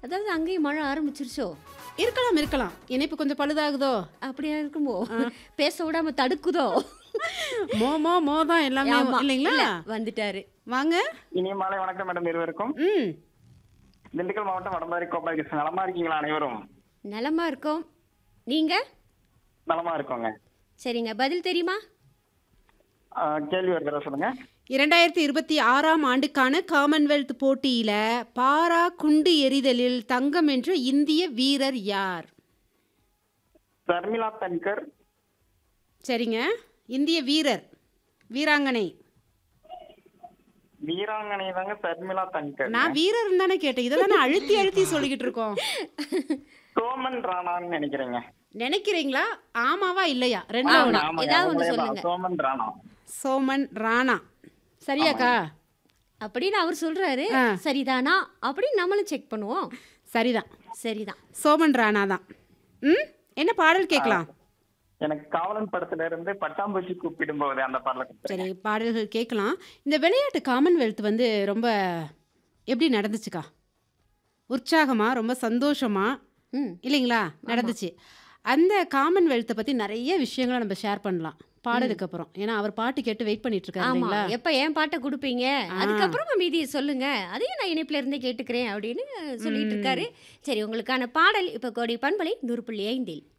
அதாவது அங்கேயும் மழை ஆரம்பிச்சிருச்சோ இருக்கலாம் இருக்கலாம் இணைப்பு கொஞ்சம் பழுதாகுதோ அப்படியா இருக்குமோ பேச விடாம தடுக்குதோ மோ மோ மோ தான் எல்லாமே ஆமா. இல்லைங்களா இல்ல, வந்துட்டாரு வாங்க இனிய மாலை வணக்கம் மேடம் இருவருக்கும் ம் திண்டுக்கல் மாவட்டம் வடமாரி கோப்பாய் கிருஷ்ணன் நலமா இருக்கீங்களா அனைவரும் நலமா இருக்கோம் நீங்க நலமா இருக்கோங்க சரிங்க பதில் தெரியுமா ஆ, கேள்வி ஒரு தடவை சொல்லுங்க இரண்டாயிரத்தி இருபத்தி ஆறாம் ஆண்டுக்கான காமன்வெல்த் போட்டியில பாரா குண்டு எறிதலில் தங்கம் வென்ற இந்திய வீரர் யார் சர்மிளா தன்கர் சரிங்க இந்திய வீரர் வீராங்கனை வீராங்கனை தாங்க சர்மிளா தன்கர் நான் வீரர் தானே கேட்டேன் இதெல்லாம் அழுத்தி அழுத்தி சொல்லிக்கிட்டு இருக்கோம் சோமன் ராணான்னு நினைக்கிறேங்க நினைக்கிறீங்களா ஆமாவா இல்லையா ரெண்டு ஆமா. ஒண்ணு. ஆமாங்க, ஏதாவது ஒண்ணு அவங்களே தான். சொல்லுங்க. சோமன் ராணா சோமன் ராணா சரியாக்கா அப்படின்னு அவர் சொல்றாரு ஆ. சரிதானா அப்படின்னு நம்மளும் செக் பண்ணுவோம் சரிதான் சரிதான் சோமன் ராணா தான் ம் என்ன பாடல் கேட்கலாம் எனக்கு காவலன் படத்துல இருந்து பட்டாம்பூச்சி கூப்பிடும் போது அந்த பாடல கொடுத்துருங்க. சரி பாடல்கள் கேட்கலாம் இந்த விளையாட்டு காமன்வெல்த் வந்து ரொம்ப எப்படி நடந்துச்சுக்கா உற்சாகமா ரொம்ப சந்தோஷமா ம் இல்லைங்களா நடந்துச்சு அந்த காமன்வெல்த்தை பத்தி நிறைய விஷயங்களை நம்ம ஷேர் பண்ணலாம் பாடலுக்கு அப்புறம் ஏன்னா அவர் பாட்டு கேட்டு வெயிட் பண்ணிட்டு இருக்காரு ஆமா இல்லைங்களா எப்ப ஏன் பாட்டை கொடுப்பீங்க அதுக்கப்புறமா மீதியை சொல்லுங்க அதையும் நான் இணைப்புல இருந்தே கேட்டுக்கிறேன் அப்படின்னு சொல்லிட்டு இருக்காரு சரி உங்களுக்கான பாடல் இப்ப கோடி பண்பலை நூறு புள்ளி ஐந்தில்